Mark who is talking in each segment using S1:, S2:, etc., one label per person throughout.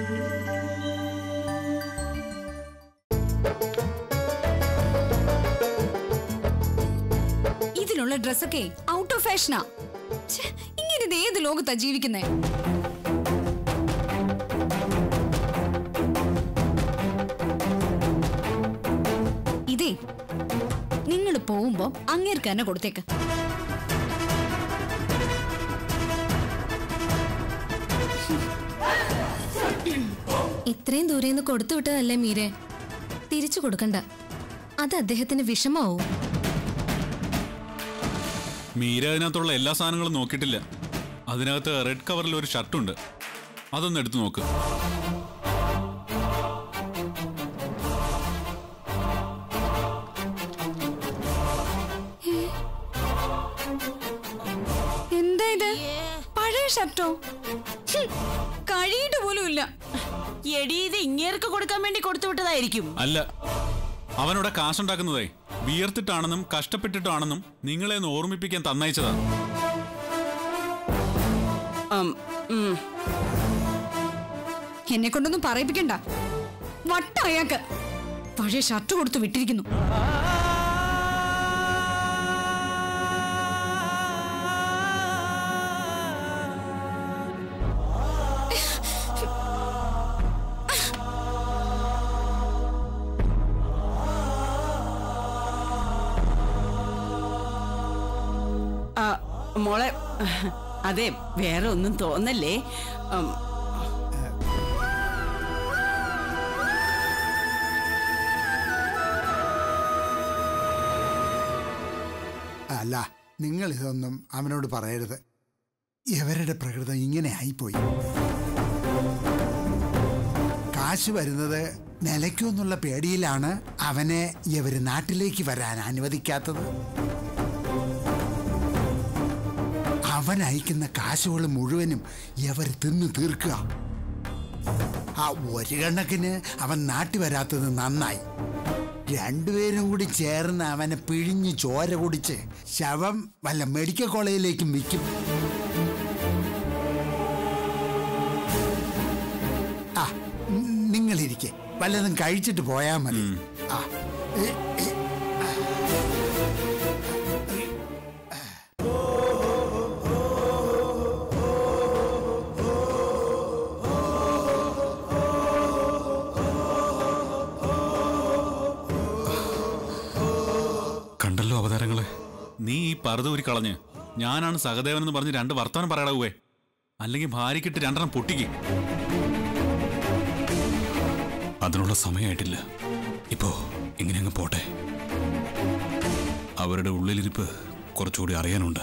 S1: ഇതിലുള്ള ഡ്രസ്സൊക്കെ out of ഫാഷനാ ഛെ, ഇങ്ങനെ ഇത് ഏത് ലോകത്താ ജീവിക്കുന്നേ ഇതേ നിങ്ങൾ പോകുമ്പോ അങ്ങേർക്ക് തന്നെ കൊടുത്തേക്ക്
S2: ഇത്രയും ദൂരെ നിന്ന് കൊടുത്തു വിട്ടതല്ലേ മീരെ തിരിച്ചു കൊടുക്കണ്ട അത് അദ്ദേഹത്തിന് വിഷമാവും
S3: മീര അതിനകത്തുള്ള എല്ലാ സാധനങ്ങളും നോക്കിയിട്ടില്ല അതിനകത്ത് റെഡ് കവറിൽ ഒരു ഷർട്ടുണ്ട് അതൊന്ന് എടുത്തു നോക്ക്
S1: എന്താ ഇത് പഴയ ഷർട്ടോ ഹും, കഴിയിട്ട് പോലും ഇല്ല
S4: എടി ഇത് ഇങ്ങേർക്ക് കൊടുക്കാൻ വേണ്ടി കൊടുത്തു വിട്ടതായിരിക്കും
S3: അല്ല അവനോടെ കാശുണ്ടാക്കുന്നതേ വിയർത്തിട്ടാണെന്നും കഷ്ടപ്പെട്ടിട്ടാണെന്നും നിങ്ങളെ ഒന്ന് ഓർമ്മിപ്പിക്കാൻ തന്നയച്ചതാ
S4: ഉം, ഉം.
S1: എന്നെ കൊണ്ടൊന്നും പറയിപ്പിക്കണ്ട വട്ട അയാൾക്ക് പഴയ ഷർട്ട് കൊടുത്ത് വിട്ടിരിക്കുന്നു
S4: ആ, മോളെ അതെ വേറെ ഒന്നും തോന്നല്ലേ ഉം,
S5: അല്ല നിങ്ങൾ ഇതൊന്നും അവനോട് പറയരുത് ഇവരുടെ പ്രകൃതം ഇങ്ങനെ ആയിപ്പോയി കാശ് വരുന്നത് നിലയ്ക്കുമെന്നുള്ള പേടിയിലാണ് അവനെ ഇവര് നാട്ടിലേക്ക് വരാൻ അനുവദിക്കാത്തത് അവൻ അയക്കുന്ന കാശുകൾ മുഴുവനും ഇവർ തിന്നു തീർക്കുക ആ ഒരു കണക്കിന് അവൻ നാട്ടി വരാത്തത് നന്നായി രണ്ടുപേരും കൂടി ചേർന്ന് അവനെ പിഴിഞ്ഞ് ചോര കുടിച്ച് ശവം വല്ല മെഡിക്കൽ കോളേജിലേക്കും വിൽക്കും ആ ന- നിങ്ങളിരിക്കെ വല്ലതും കഴിച്ചിട്ട് പോയാ മതി ആ ഏ, ഏ,
S3: കണ്ടല്ലോ അവതാരങ്ങളെ നീ ഈ പറുത ഊരി കളഞ്ഞ് ഞാനാണ് സഹദേവൻ എന്ന് പറഞ്ഞ് രണ്ട് വർത്തമാനം പറയടാവേ അല്ലെങ്കിൽ ഭാര്യക്കിട്ട് രണ്ടെണ്ണം പൊട്ടിക്ക് അതിനുള്ള സമയമായിട്ടില്ല ഇപ്പോ ഇങ്ങനെ അങ്ങ് പോട്ടെ അവരുടെ ഉള്ളിലിരിപ്പ് കുറച്ചുകൂടി അറിയാനുണ്ട്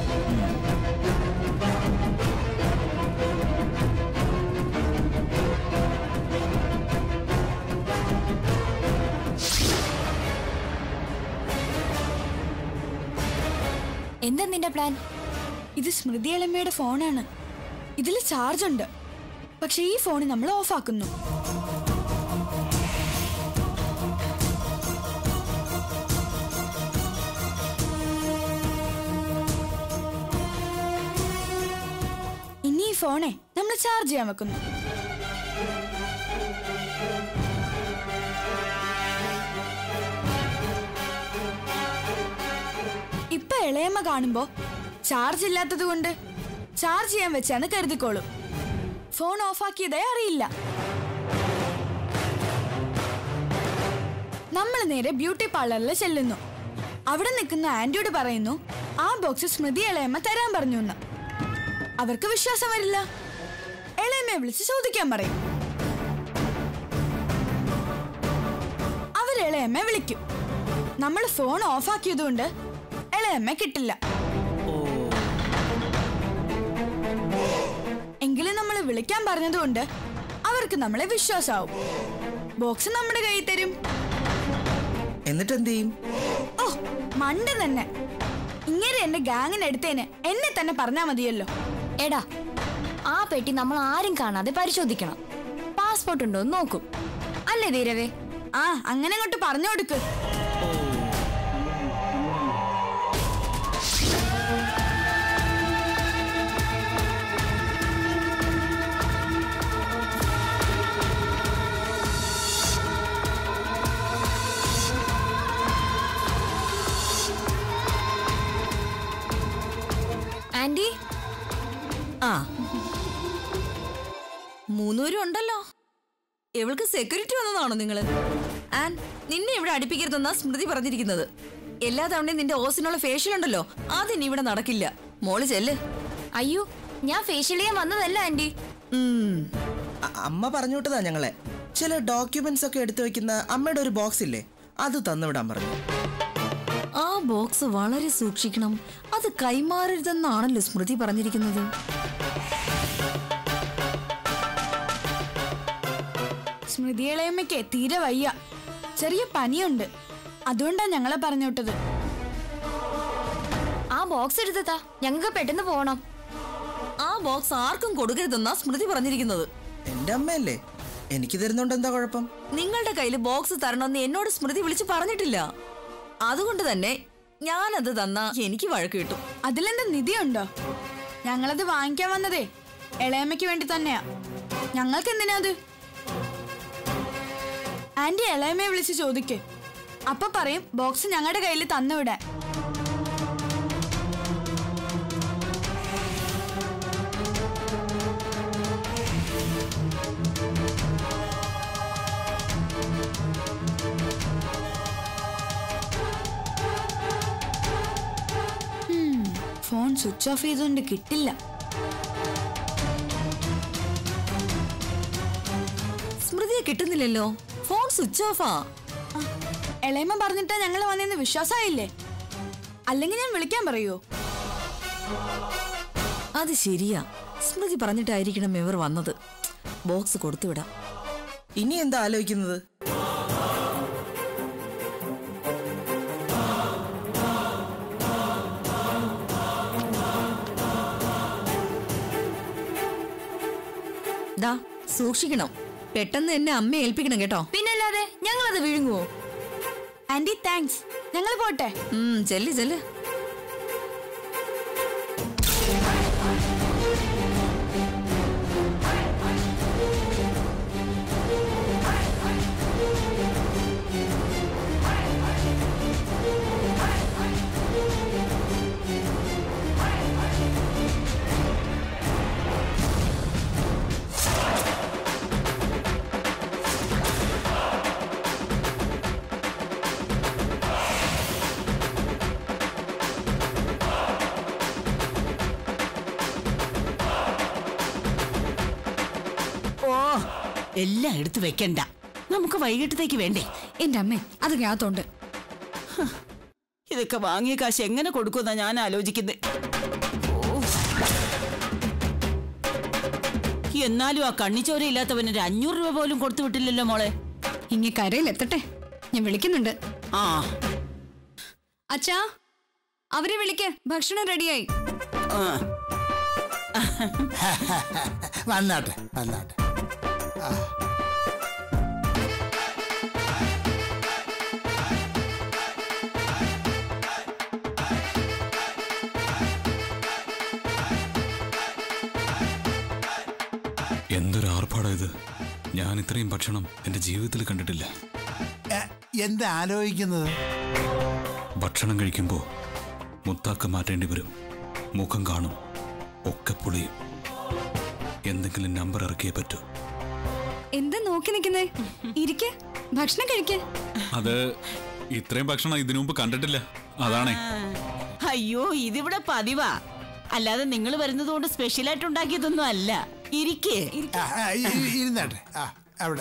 S1: എന്താ നിന്റെ പ്ലാൻ ഇത് സ്മൃതി എളമ്മയുടെ ഫോണാണ് ഇതിൽ ചാർജ് ഉണ്ട് പക്ഷെ ഈ ഫോൺ നമ്മൾ ഓഫ് ആക്കുന്നു ഇനി ഈ ഫോണെ നമ്മൾ ചാർജ് ചെയ്യാൻ വെക്കുന്നു ഇപ്പൊ ഇളയമ്മ കാണുമ്പോ ചാർജ് ഇല്ലാത്തത് കൊണ്ട് ചാർജ് ചെയ്യാൻ വെച്ചാന്ന് കരുതിക്കോളും ഫോൺ ഓഫാക്കിയതേ അറിയില്ല നമ്മൾ നേരെ ബ്യൂട്ടി പാർലറിൽ ചെല്ലുന്നു അവിടെ നിൽക്കുന്ന ആന്റിയോട് പറയുന്നു ആ ബോക്സ് സ്മൃതി ഇളയമ്മ തരാൻ പറഞ്ഞു എന്ന് അവർക്ക് വിശ്വാസം വരില്ല ഇളയമ്മയെ വിളിച്ച് ചോദിക്കാൻ പറയും അവർ ഇളയമ്മയെ വിളിക്കും നമ്മൾ ഫോൺ ഓഫാക്കിയതുകൊണ്ട് ഇളയമ്മ കിട്ടില്ല എങ്കിലും നമ്മൾ വിളിക്കാൻ പറഞ്ഞതുകൊണ്ട് അവർക്ക് നമ്മളെ വിശ്വാസമാവും ബോക്സ് നമ്മുടെ കയ്യിൽ തരും
S6: എന്നിട്ട് എന്ത് ചെയ്യും
S1: ഓ മണ്ട തന്നെ ഇങ്ങനെ എന്റെ ഗാങ്ങിന് എടുത്തേന് എന്നെ തന്നെ പറഞ്ഞാ മതിയല്ലോ
S2: എടാ ആ പെട്ടി നമ്മൾ ആരും കാണാതെ പരിശോധിക്കണം പാസ്പോർട്ട് ഉണ്ടോ എന്ന് നോക്കും അല്ലേ ധീരവേ
S1: ആ അങ്ങനെ അങ്ങോട്ട് പറഞ്ഞു കൊടുക്ക്
S2: ആന്റി
S7: ആ മൂന്നുപേരും ഉണ്ടല്ലോ ഇവൾക്ക് സെക്യൂരിറ്റി വന്നതാണോ നിങ്ങള് ആൻ നിന്നെ ഇവിടെ അടുപ്പിക്കരുതെന്നാ സ്മൃതി പറഞ്ഞിരിക്കുന്നത് എല്ലാ തവണയും നിന്റെ ഓസിനുള്ള ഫേഷ്യൽ ഉണ്ടല്ലോ അതിനി ഇവിടെ നടക്കില്ല മോള് ചെല്ല്
S2: അയ്യോ ഞാൻ ഫേഷ്യൽ ചെയ്യാൻ വന്നതല്ല ആന്റി
S7: ഉം.
S6: അ- അമ്മ പറഞ്ഞു വിട്ടതാ ഞങ്ങളെ ചില ഡോക്യുമെന്റ്സ് ഒക്കെ എടുത്തു വെക്കുന്ന അമ്മയുടെ ഒരു ബോക്സ് ഇല്ലേ അത് തന്നുവിടാൻ പറഞ്ഞു
S7: ആ ബോക്സ് വളരെ സൂക്ഷിക്കണം അത് കൈമാറരുതെന്നാണല്ലോ സ്മൃതി പറഞ്ഞിരിക്കുന്നത്
S1: സ്മൃതി ഇളയമ്മയ്ക്ക് തീരെ വയ്യ ചെറിയ പനിയുണ്ട് അതുകൊണ്ടാ ഞങ്ങളെ പറഞ്ഞു വിട്ടത്
S2: ആ ബോക്സ് എടുത്തതാ ഞങ്ങൾക്ക് പെട്ടെന്ന് പോണം
S7: ആ ബോക്സ് ആർക്കും കൊടുക്കരുതെന്നാ സ്മൃതി പറഞ്ഞിരിക്കുന്നത്
S6: എന്റെ അമ്മയല്ലേ എനിക്ക് തരുന്നുണ്ട് എന്താ കുഴപ്പം
S7: നിങ്ങളുടെ കയ്യിൽ ബോക്സ് തരണമെന്ന് എന്നോട് സ്മൃതി വിളിച്ച് പറഞ്ഞിട്ടില്ല അതുകൊണ്ട് തന്നെ ഞാനത് തന്ന എനിക്ക് വഴക്ക് കിട്ടും
S1: അതിലെന്താ നിധിയുണ്ടോ ഞങ്ങളത് വാങ്ങിക്കാൻ വന്നതേ ഇളയമ്മയ്ക്ക് വേണ്ടി തന്നെയാ ഞങ്ങൾക്ക് എന്തിനാ അത് ആന്റി ഇളയമ്മയെ വിളിച്ച് ചോദിക്ക് അപ്പൊ പറയും ബോക്സ് ഞങ്ങളുടെ കയ്യിൽ തന്നുവിടാൻ ഉം, ഫോൺ സ്വിച്ച് ഓഫ് ചെയ്തുകൊണ്ട് കിട്ടില്ല
S7: സ്മൃതിയെ കിട്ടുന്നില്ലല്ലോ ഫോൺ സ്വിച്ച് ഓഫാ
S1: ആ, ഇളയമ്മ പറഞ്ഞിട്ടാ ഞങ്ങൾ വന്നെന്ന് വിശ്വാസമായില്ലേ അല്ലെങ്കിൽ ഞാൻ വിളിക്കാൻ പറയോ
S7: അത് ശരിയാ സ്മൃതി പറഞ്ഞിട്ടായിരിക്കണം ഇവർ വന്നത് ബോക്സ് കൊടുത്തുവിടാം
S6: ഇനി എന്താ ആലോചിക്കുന്നത്
S7: ദാ സൂക്ഷിക്കണം പെട്ടെന്ന് എന്നെ അമ്മ ഏൽപ്പിക്കണം കേട്ടോ
S1: പിന്നല്ലാതെ ഞങ്ങളത് വിഴുങ്ങുവോ ആന്റി താങ്ക്സ് ഞങ്ങൾ പോട്ടെ
S7: ഉം ചെല്ല് ചെല്ല്
S4: ഓ എല്ലാം എടുത്തു വെക്കണ്ട നമുക്ക് വൈകിട്ടത്തേക്ക് വേണ്ടേ
S1: എന്റെ അമ്മേ അത് ജ്ഞാത്തോണ്ട്
S4: ഇതൊക്കെ വാങ്ങിയ കാശ് എങ്ങനെ കൊടുക്കുമെന്നാ ഞാൻ ആലോചിക്കുന്നത് എന്നാലും ആ കണ്ണിച്ചോര ഇല്ലാത്തവന് ഒരു അഞ്ഞൂറ് രൂപ പോലും കൊടുത്തു വിട്ടില്ലല്ലോ മോളെ
S1: ഇങ്ങ കരയിലെത്തട്ടെ ഞാൻ വിളിക്കുന്നുണ്ട്
S4: ആ
S1: അച്ഛാ അവരെ വിളിക്ക് ഭക്ഷണം റെഡിയായി
S4: ആ
S5: വന്നാട്ടെ വന്നാട്ടെ
S3: എന്തൊരു ആർഭാടാ ഇത് ഞാൻ ഇത്രയും ഭക്ഷണം എന്റെ ജീവിതത്തിൽ കണ്ടിട്ടില്ല
S5: എ, എന്താ ആലോചിക്കുന്നത്
S3: ഭക്ഷണം കഴിക്കുമ്പോൾ മുത്താക്ക മാറ്റേണ്ടി വരും മുഖം കാണും ഒക്കെ പൊളിയും എന്തെങ്കിലും നമ്പർ ഇറക്കിയേ പറ്റൂ
S1: എന്താ നോക്കി നിൽക്കുന്നേ ഇരിക്കെ ഭക്ഷണം കഴിക്കേ
S3: അത് ഇത്രയും ഭക്ഷണം ഇതിനു മുമ്പ് കണ്ടിട്ടില്ല അതാണേ
S4: അയ്യോ ഇതിവിടെ പതിവാ അല്ലാതെ നിങ്ങൾ വരുന്നത് കൊണ്ട് സ്പെഷ്യലായിട്ട് ഉണ്ടാക്കിയതൊന്നും അല്ല ഇരിക്കേ
S5: ആ, ആ, ഇ- ഇ- ഇരുന്നാട്ടെ ആ അവിടെ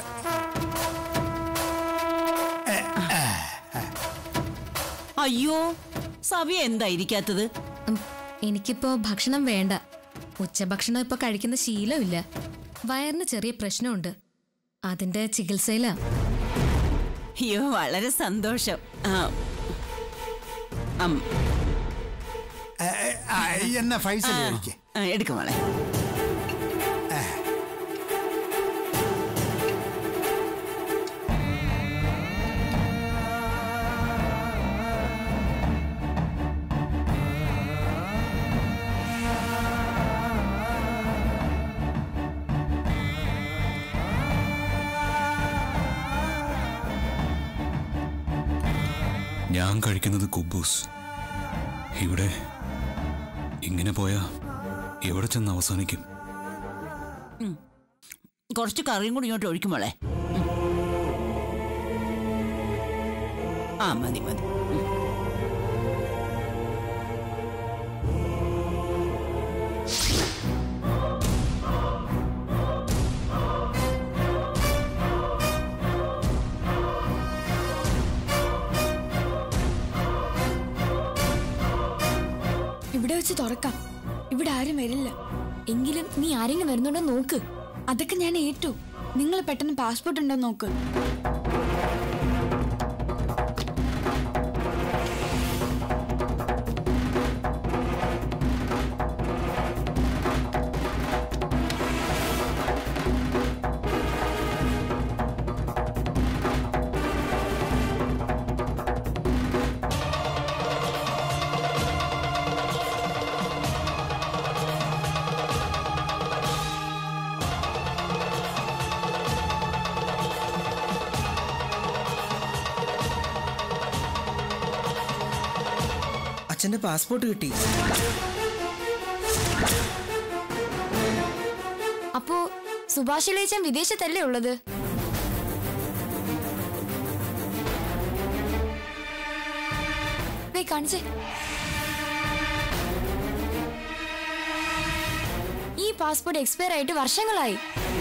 S4: അയ്യോ സഭയ എന്താ ഇരിക്കാത്തത്
S2: ഉം, എനിക്കിപ്പോ ഭക്ഷണം വേണ്ട ഉച്ചഭക്ഷണം ഇപ്പൊ കഴിക്കുന്ന ശീലമില്ല വയറിന് ചെറിയ പ്രശ്നമുണ്ട് അതിന്റെ ചികിത്സയിലാ
S4: അയ്യോ വളരെ സന്തോഷം ആ. അം,
S5: ഏ, ഏ, ആ, എന്നാ ഫൈസൽ കഴിക്കേ
S4: ആ, എടുക്ക് മോളെ
S3: ഞാൻ കഴിക്കുന്നത് കുബൂസ് ഇവിടെ ഇങ്ങനെ പോയാ എവിടെ ചെന്ന് അവസാനിക്കും
S4: കുറച്ച് കറിയും കൂടി ഇങ്ങോട്ട് ഒഴിക്കും മോളെ ഉം. ആ മതി മതി ഉം.
S1: ഇവിടെ വെച്ച് തുറക്കാം ഇവിടെ ആരും വരില്ല
S8: എങ്കിലും നീ ആരെങ്കിലും വരുന്നുണ്ടോ നോക്ക്
S1: അതൊക്കെ ഞാൻ ഏറ്റു നിങ്ങൾ പെട്ടെന്ന് പാസ്പോർട്ട് ഉണ്ടോ നോക്ക്
S6: അച്ഛന്റെ പാസ്പോർട്ട് കിട്ടി
S8: അപ്പോ സുഭാഷ് ഇളയച്ചൻ വിദേശത്തല്ലേ ഉള്ളത് ദേ കാണിച്ചേ ഈ പാസ്പോർട്ട് എക്സ്പയർ ആയിട്ട് വർഷങ്ങളായി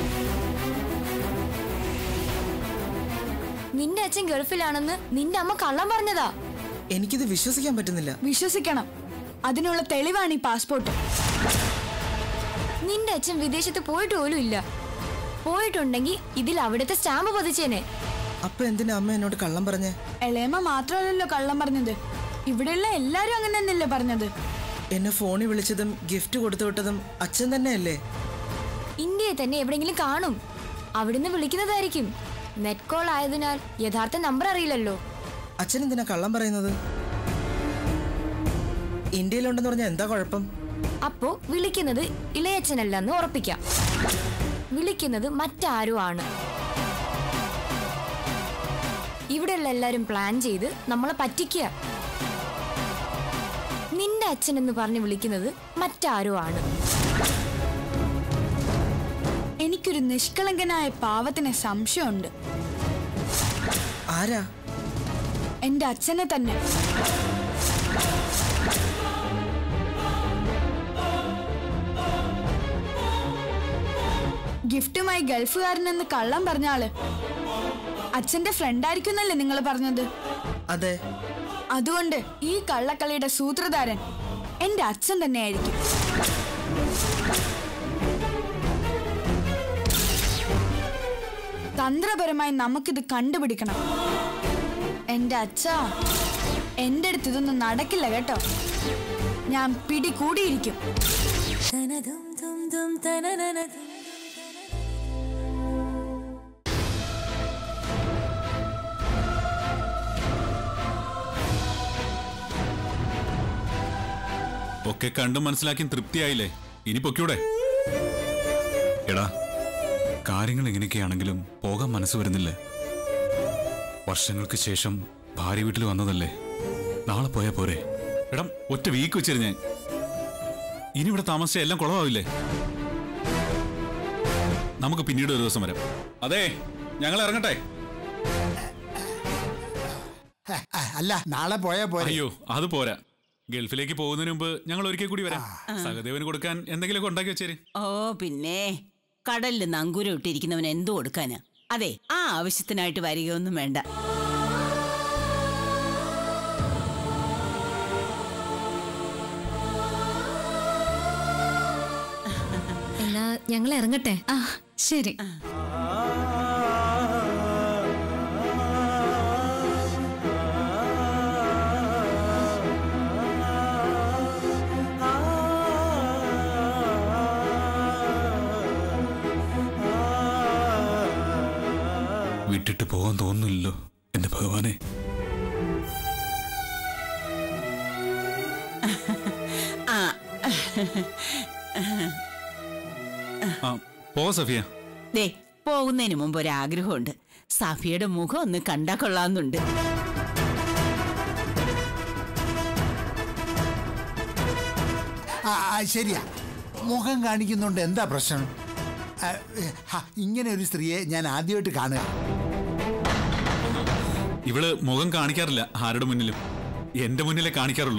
S8: നിന്റെ അച്ഛൻ ഗൾഫിലാണെന്ന് നിന്റെ അമ്മ കള്ളം പറഞ്ഞതാ
S6: എനിക്കിത് വിശ്വസിക്കാൻ പറ്റുന്നില്ല
S1: വിശ്വസിക്കണം അതിനുള്ള തെളിവാണ് ഈ പാസ്പോർട്ട്
S8: നിന്റെ അച്ഛൻ വിദേശത്ത് പോയിട്ട് പോലും ഇല്ല പോയിട്ടുണ്ടെങ്കിൽ ഇതിൽ അവിടുത്തെ സ്റ്റാമ്പ് പതിച്ചേനെ
S6: അപ്പൊ എന്തിനാ അമ്മ എന്നോട് കള്ളം പറഞ്ഞേ
S1: എളേമ്മ മാത്രമല്ലല്ലോ കള്ളം പറഞ്ഞത് ഇവിടെയുള്ള എല്ലാരും അങ്ങനെ തന്നെയല്ലേ പറഞ്ഞത്
S6: എന്നെ ഫോണിൽ വിളിച്ചതും ഗിഫ്റ്റ് കൊടുത്തു വിട്ടതും അച്ഛൻ തന്നെയല്ലേ
S8: ഇന്ത്യയെ തന്നെ എവിടെയെങ്കിലും കാണും അവിടുന്ന് വിളിക്കുന്നതായിരിക്കും നെറ്റ് കോൾ ആയതിനാൽ യഥാർത്ഥ നമ്പർ അറിയില്ലല്ലോ
S6: അച്ഛൻ എന്തിനാ കള്ളം പറയുന്നത് ഇന്ത്യയിലുണ്ടെന്ന് പറഞ്ഞാൽ എന്താ കുഴപ്പം
S8: അപ്പോ വിളിക്കുന്നത് ഇളയച്ചനല്ലെന്ന് ഉറപ്പിക്കാം വിളിക്കുന്നത് മറ്റാരോ ആണ് ഇവിടെയുള്ള എല്ലാരും പ്ലാൻ ചെയ്ത് നമ്മളെ പറ്റിക്കുക നിന്റെ അച്ഛൻ എന്ന് പറഞ്ഞ് വിളിക്കുന്നത് മറ്റാരോ ആണ്
S1: എനിക്കൊരു നിഷ്കളങ്കനായ പാവത്തിന് സംശയമുണ്ട്
S6: ആരാ
S1: എന്റെ അച്ഛനെ തന്നെ ഗിഫ്റ്റുമായി ഗൾഫുകാരനെന്ന് കള്ളം പറഞ്ഞ ആള് അച്ഛന്റെ ഫ്രണ്ടായിരിക്കും എന്നല്ലേ നിങ്ങൾ പറഞ്ഞത്
S6: അതെ
S1: അതുകൊണ്ട് ഈ കള്ളക്കളിയുടെ സൂത്രധാരൻ എന്റെ അച്ഛൻ തന്നെയായിരിക്കും തന്ത്രപരമായി നമുക്കിത് കണ്ടുപിടിക്കണം എന്റെ അച്ഛ എന്റെ അടുത്ത് ഇതൊന്നും നടക്കില്ല കേട്ടോ ഞാൻ പിടികൂടിയിരിക്കും
S3: ഒക്കെ കണ്ടും മനസ്സിലാക്കിയും തൃപ്തിയായില്ലേ ഇനി പൊക്കൂടെ എടാ കാര്യങ്ങൾ എങ്ങനെയൊക്കെയാണെങ്കിലും പോകാൻ മനസ്സ് വരുന്നില്ല വർഷങ്ങൾക്ക് ശേഷം ഭാര്യ വീട്ടിൽ വന്നതല്ലേ നാളെ പോയാ പോരെ എടാ ഒറ്റ വീക്ക് വെച്ചിരു ഞാൻ ഇനി ഇവിടെ താമസിച്ച എല്ലാം കുളമാവില്ലേ നമുക്ക് പിന്നീട് ഒരു ദിവസം വരാം അതെ ഞങ്ങൾ ഇറങ്ങട്ടെ
S5: ഹെ, ആ, അല്ല നാളെ പോയാ പോരെ
S3: അയ്യോ അത് പോരാ ഗൾഫിലേക്ക് പോകുന്നതിന് മുമ്പ് ഞങ്ങൾ ഒരിക്കൽ കൂടി വരാം സഹദേവന് കൊടുക്കാൻ എന്തെങ്കിലുമൊക്കെ ഉണ്ടാക്കി വെച്ചേര്
S4: ഓ പിന്നെ കടലിൽ നങ്കൂരം ഇട്ടിരിക്കുന്നവൻ എന്തു കൊടുക്കാന് അതെ ആ ആവശ്യത്തിനായിട്ട് വരികയൊന്നും വേണ്ട
S2: എന്നാ ഞങ്ങൾ ഇറങ്ങട്ടെ
S1: ആ ശരി
S3: വിട്ടിട്ട് പോകാൻ തോന്നുന്നില്ലല്ലോ എന്റെ ഭഗവാനെ
S4: ആ
S3: ആ പോ സഫിയ
S4: ദേ പോകുന്നതിന് മുമ്പ് ഒരു ആഗ്രഹമുണ്ട് സഫിയുടെ മുഖം ഒന്ന് കണ്ടാ കൊള്ളാവുന്നുണ്ട്
S5: ആ, ആ, ശരിയാ മുഖം കാണിക്കുന്നുണ്ട് എന്താ പ്രശ്നം ആ, ഹ, ഇങ്ങനെ ഒരു സ്ത്രീയെ ഞാൻ ആദ്യമായിട്ട് കാണുക
S3: ഇവള് മുഖം കാണിക്കാറില്ല ആരുടെ മുന്നിലും എന്റെ മുന്നിലേ കാണിക്കാറുള്ളൂ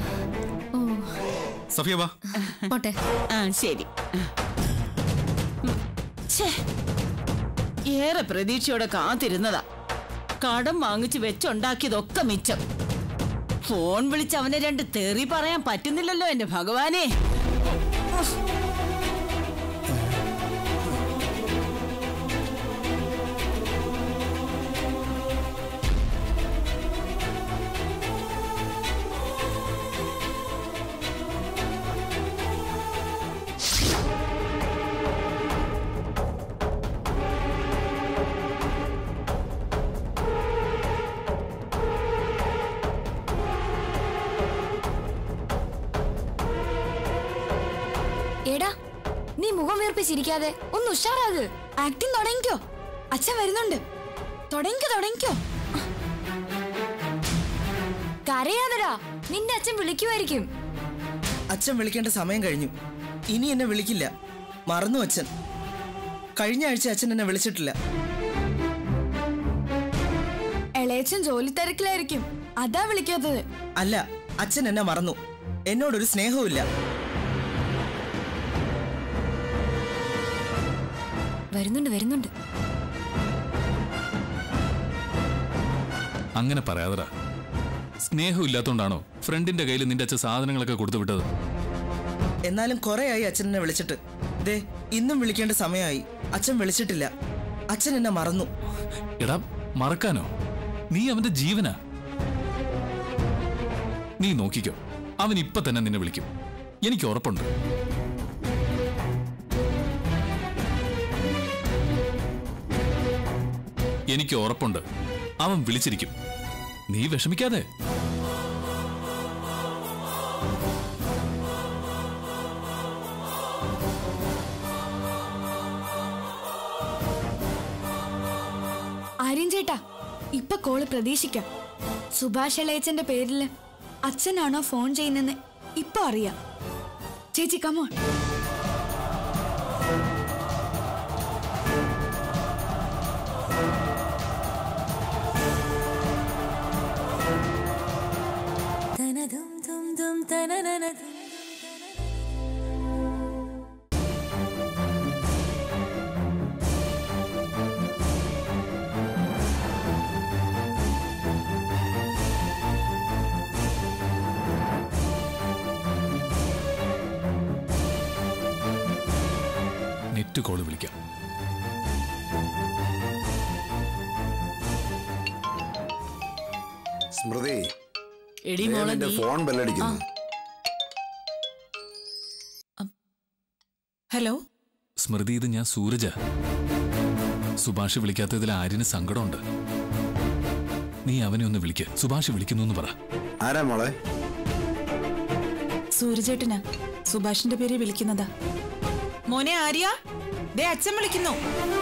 S3: സഫിയ വാ
S2: പോട്ടെ
S4: ആ ശരി ഉം, ഛേ, ഏറെ പ്രതീക്ഷയോടെ കാത്തിരുന്നതാ കടം വാങ്ങിച്ച് വെച്ചുണ്ടാക്കിയതൊക്കെ മിച്ചം ഫോൺ വിളിച്ച് അവനെ രണ്ട് തെറി പറയാൻ പറ്റുന്നില്ലല്ലോ എന്റെ ഭഗവാനെ
S8: എടാ നീ മുഖം വീർപ്പിച്ചിരിക്കാതെ ഒന്ന് ഉഷാറാക്
S1: ആക്ടിങ് തുടങ്ങിക്കോ അച്ഛൻ വരുന്നുണ്ട് തുടങ്ങിക്കോ തുടങ്ങിക്കോ
S8: കരയാതെടാ നിന്റെ അച്ഛൻ വിളിക്കുമായിരിക്കും
S6: അച്ഛൻ വിളിക്കേണ്ട സമയം കഴിഞ്ഞു ഇനി എന്നെ വിളിക്കില്ല മറന്നു അച്ഛൻ കഴിഞ്ഞ ആഴ്ച അച്ഛൻ എന്നെ വിളിച്ചിട്ടില്ല
S1: ഇളയച്ചൻ ജോലി തിരക്കിലായിരിക്കും അതാ വിളിക്കാത്തത്
S6: അല്ല അച്ഛൻ എന്നെ മറന്നു എന്നോടൊരു സ്നേഹവുമില്ല
S8: വരുന്നുണ്ട് വരുന്നുണ്ട്
S3: അങ്ങനെ പറയാതറ സ്നേഹം ഇല്ലാത്തോണ്ടാണോ ഫ്രണ്ടിന്റെ കയ്യിൽ നിന്റെ അച്ഛൻ സാധനങ്ങളൊക്കെ കൊടുത്തു വിട്ടത്
S6: എന്നാലും കുറെ ആയി അച്ഛൻ എന്നെ വിളിച്ചിട്ട് ദേ ഇന്നും വിളിക്കേണ്ട സമയമായി അച്ഛൻ വിളിച്ചിട്ടില്ല അച്ഛൻ എന്നെ മറന്നു
S3: എടാ മറക്കാനോ നീ അവന്റെ ജീവനാ നീ നോക്കിക്കോ അവൻ ഇപ്പൊ തന്നെ നിന്നെ വിളിക്കും എനിക്ക് ഉറപ്പുണ്ട് എനിക്ക് ഉറപ്പുണ്ട് അവൻ വിളിച്ചിരിക്കും നീ വിഷമിക്കാതെ
S1: ആര്യൻ ചേട്ടാ ഇപ്പൊ കോള് പ്രതീക്ഷിക്കാം സുഭാഷ് ഇളയച്ചന്റെ പേരില് അച്ഛനാണോ ഫോൺ ചെയ്യുന്നെന്ന് ഇപ്പൊ അറിയാം ചേച്ചി കമോൺ
S3: നെറ്റ് കോള് വിളിക്കാം
S9: സ്മൃതി
S4: എടി
S9: ദേ
S4: മോളെ
S9: നിന്റെ
S4: നീ
S9: ഫോൺ ബെല്ലടിക്കുന്നു
S10: ഹലോ
S3: സ്മൃതി ഇത് ഞാൻ സൂരജ സുഭാഷ് വിളിക്കാത്തതിൽ ആര്യന് സങ്കടമുണ്ട് നീ അവനെ ഒന്ന് വിളിക്ക് സുഭാഷ് വിളിക്കുന്നു എന്ന് പറ
S9: ആരാ മോളെ
S10: സൂരജേട്ടനാ സുഭാഷിന്റെ പേര് വിളിക്കുന്നതാ മോനെ ആര്യ ദേ അച്ഛൻ വിളിക്കുന്നു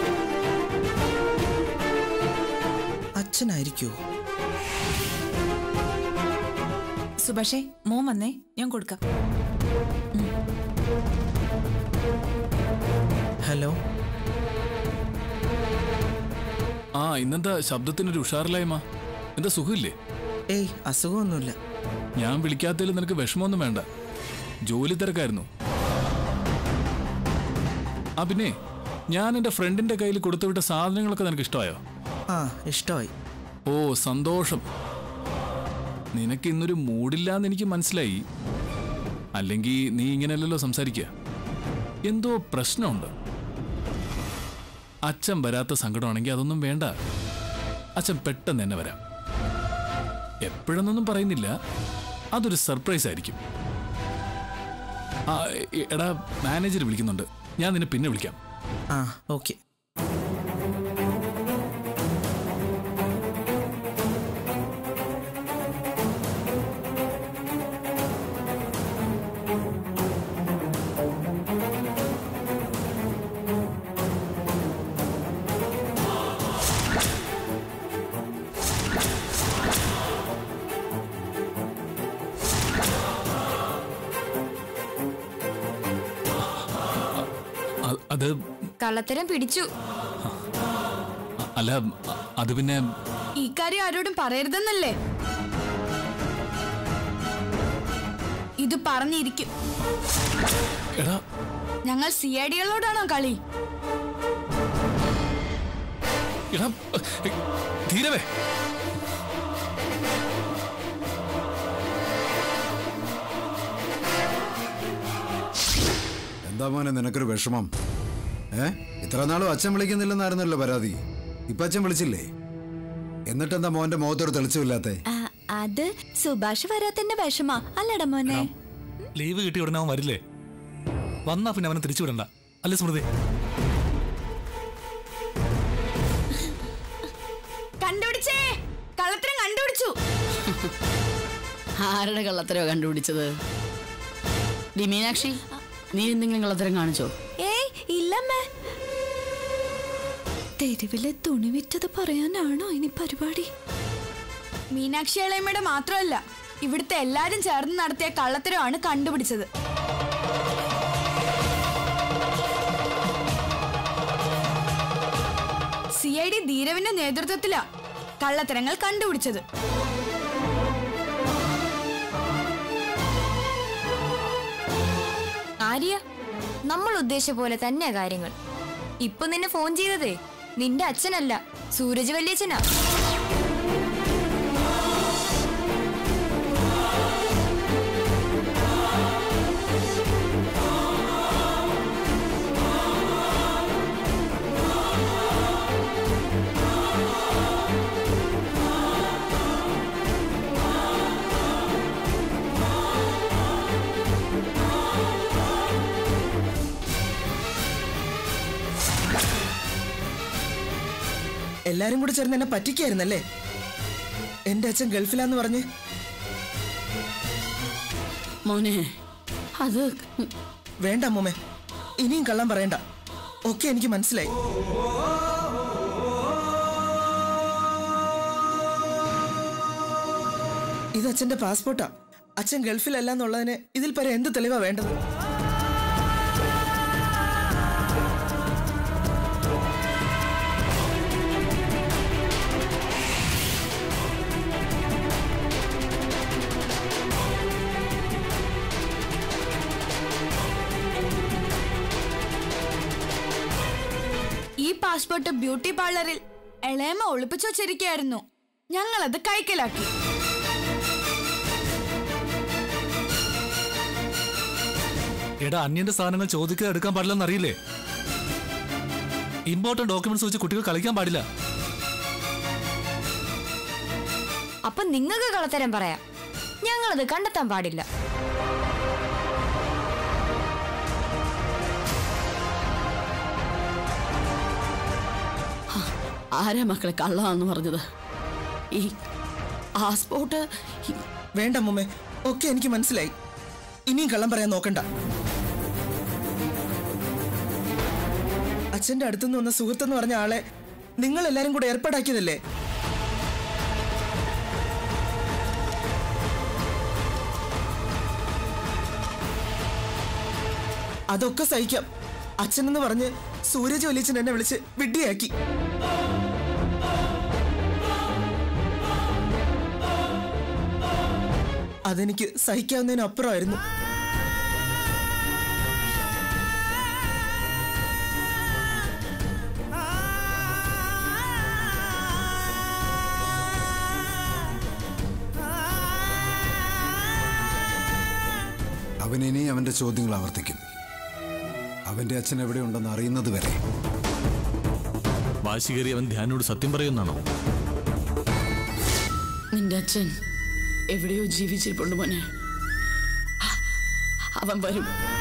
S6: അച്ഛനായിരിക്കോ
S10: സുഭാഷേ മോൻ വന്നേ ഞാൻ കൊടുക്കാം
S6: ഹലോ
S3: ആ ഇന്നെന്താ ശബ്ദത്തിനൊരു ഉഷാറില്ലായ്മ എന്താ സുഖമില്ലേ
S6: ഏയ് അസുഖമൊന്നുമില്ല
S3: ഞാൻ വിളിക്കാത്തതിൽ നിനക്ക് വിഷമമൊന്നും വേണ്ട ജോലി തിരക്കായിരുന്നു ആ പിന്നെ ഞാൻ എൻ്റെ ഫ്രണ്ടിന്റെ കയ്യിൽ കൊടുത്തുവിട്ട സാധനങ്ങളൊക്കെ നിനക്ക് ഇഷ്ടമായോ
S6: ആ ഇഷ്ടമായി
S3: ഓ സന്തോഷം നിനക്ക് ഇന്നൊരു മൂഡില്ലാന്ന് എനിക്ക് മനസ്സിലായി അല്ലെങ്കിൽ നീ ഇങ്ങനെയല്ലല്ലോ സംസാരിക്കുക എന്തോ പ്രശ്നമുണ്ട് അച്ഛൻ വരാത്ത സങ്കടമാണെങ്കിൽ അതൊന്നും വേണ്ട അച്ഛൻ പെട്ടെന്ന് തന്നെ വരാം എപ്പോഴെന്നൊന്നും പറയുന്നില്ല അതൊരു സർപ്രൈസ് ആയിരിക്കും ആ എ- എടാ മാനേജർ വിളിക്കുന്നുണ്ട് ഞാൻ നിന്നെ പിന്നെ വിളിക്കാം
S6: ആ ഓക്കെ
S3: അത്
S8: കള്ളത്തരം പിടിച്ചു
S3: അ- അല്ല അ- അത് പിന്നെ
S1: ഈ കാര്യം ആരോടും പറയരുതെന്നല്ലേ ഇത് പറഞ്ഞിരിക്കും
S3: എടാ
S1: ഞങ്ങൾ സി ഐ ഡികളോടാണോ കളി
S3: എടാ എ, ധീരവേ
S9: എന്താ മോനെ നിനക്കൊരു വിഷമം ഏ ഇത്ര നാളും അച്ഛൻ വിളിക്കുന്നില്ലെന്നായിരുന്നല്ലോ പരാതി ഇപ്പൊ അച്ഛൻ വിളിച്ചില്ലേ എന്നിട്ടെന്താ മോന്റെ മുഖത്തൊരു തെളിച്ചമില്ലാത്തേ
S8: അത് സുഭാഷ് വരാത്തന്റെ വിഷമാ അല്ലടാ മോനെ
S3: ലീവ് കിട്ടിയ ഉടനെ അവൻ വരില്ലേ വന്നാ പിന്നെ അവനെ തിരിച്ചു വിടണ്ട അല്ലേ സ്മൃതി
S1: കണ്ടുപിടിച്ചേ കള്ളത്തരം കണ്ടുപിടിച്ചു
S4: ആരുടെ കള്ളത്തരോ കണ്ടുപിടിച്ചത് ഡി മീനാക്ഷി നീ എന്തെങ്കിലും കള്ളത്തരം കാണിച്ചോ
S8: ഏയ് ഇല്ലമ്മേ തെരുവിലെ തുണി വിറ്റത് പറയാനാണോ ഇനി പരിപാടി
S1: മീനാക്ഷി ഇളയമ്മയുടെ മാത്രമല്ല ഇവിടുത്തെ എല്ലാരും ചേർന്ന് നടത്തിയ കള്ളത്തരമാണ് കണ്ടുപിടിച്ചത് സി ഐ ഡി ധീരവിന്റെ നേതൃത്വത്തിലാ കള്ളത്തരങ്ങൾ കണ്ടുപിടിച്ചത്
S8: ആര്യ നമ്മൾ ഉദ്ദേശിച്ച പോലെ തന്നെ കാര്യങ്ങൾ ഇപ്പൊ നിന്നെ ഫോൺ ചെയ്തതേ നിന്റെ അച്ഛനല്ല സൂരജ് വല്യച്ഛനാ
S6: എല്ലാരും കൂടെ ചേർന്ന് എന്നെ പറ്റിക്കായിരുന്നല്ലേ എന്റെ അച്ഛൻ ഗൾഫിലാന്ന് പറഞ്ഞ്
S4: മോനെ അത്
S6: വേണ്ട അമ്മൂമ്മേ ഇനിയും കള്ളം പറയണ്ട ഒക്കെ എനിക്ക് മനസ്സിലായി ഇത് അച്ഛന്റെ പാസ്പോർട്ടാ അച്ഛൻ ഗൾഫിലല്ല എന്നുള്ളതിന് ഇതിൽ പരം എന്ത് തെളിവാ വേണ്ടത്
S1: ഈ പാസ്പോർട്ട് ബ്യൂട്ടി പാർലറിൽ ഇളയമ്മ ഒളിപ്പിച്ചു വച്ചിരിക്കുകയായിരുന്നു ഞങ്ങളത് കൈക്കലാക്കി
S3: എടാ അന്യന്റെ സാധനങ്ങൾ ചോദിക്കാതെ എടുക്കാൻ പാടില്ലെന്ന് അറിയില്ലേ ഇമ്പോർട്ടന്റ് ഡോക്യുമെന്റ്സ് വെച്ച് കുട്ടികൾ കളിക്കാൻ പാടില്ല
S8: അപ്പൊ നിങ്ങൾക്ക് കള്ളത്തരം പറയാം ഞങ്ങളത് കണ്ടെത്താൻ പാടില്ല
S4: ആരാ മക്കളെ കള്ളമാണെന്ന് പറഞ്ഞത് ഈ പാസ്പോർട്ട്
S6: വേണ്ട അമ്മൂമ്മേ ഒക്കെ എനിക്ക് മനസ്സിലായി ഇനിയും കള്ളം പറയാൻ നോക്കണ്ട അച്ഛന്റെ അടുത്തുനിന്ന് വന്ന സുഹൃത്തെന്ന് പറഞ്ഞ ആളെ നിങ്ങൾ എല്ലാരും കൂടെ ഏർപ്പാടാക്കിയതല്ലേ അതൊക്കെ സഹിക്കാം അച്ഛനെന്ന് പറഞ്ഞ് സൂരജ് വലിയച്ഛൻ എന്നെ വിളിച്ച് വിഡ്ഢിയാക്കി അതെനിക്ക് സഹിക്കാവുന്നതിനപ്പുറമായിരുന്നു
S9: അവൻ ഇനി അവന്റെ ചോദ്യങ്ങൾ ആവർത്തിക്കും അവന്റെ അച്ഛൻ എവിടെയുണ്ടെന്ന് അറിയുന്നത് വരെ
S3: വാശി കയറി അവൻ ധ്യാനോട് സത്യം പറയുന്നാണോ
S4: നിന്റെ അച്ഛൻ എവിടെയോ ജീവിച്ചിരിപ്പുണ്ട് മോനെ അവൻ വരും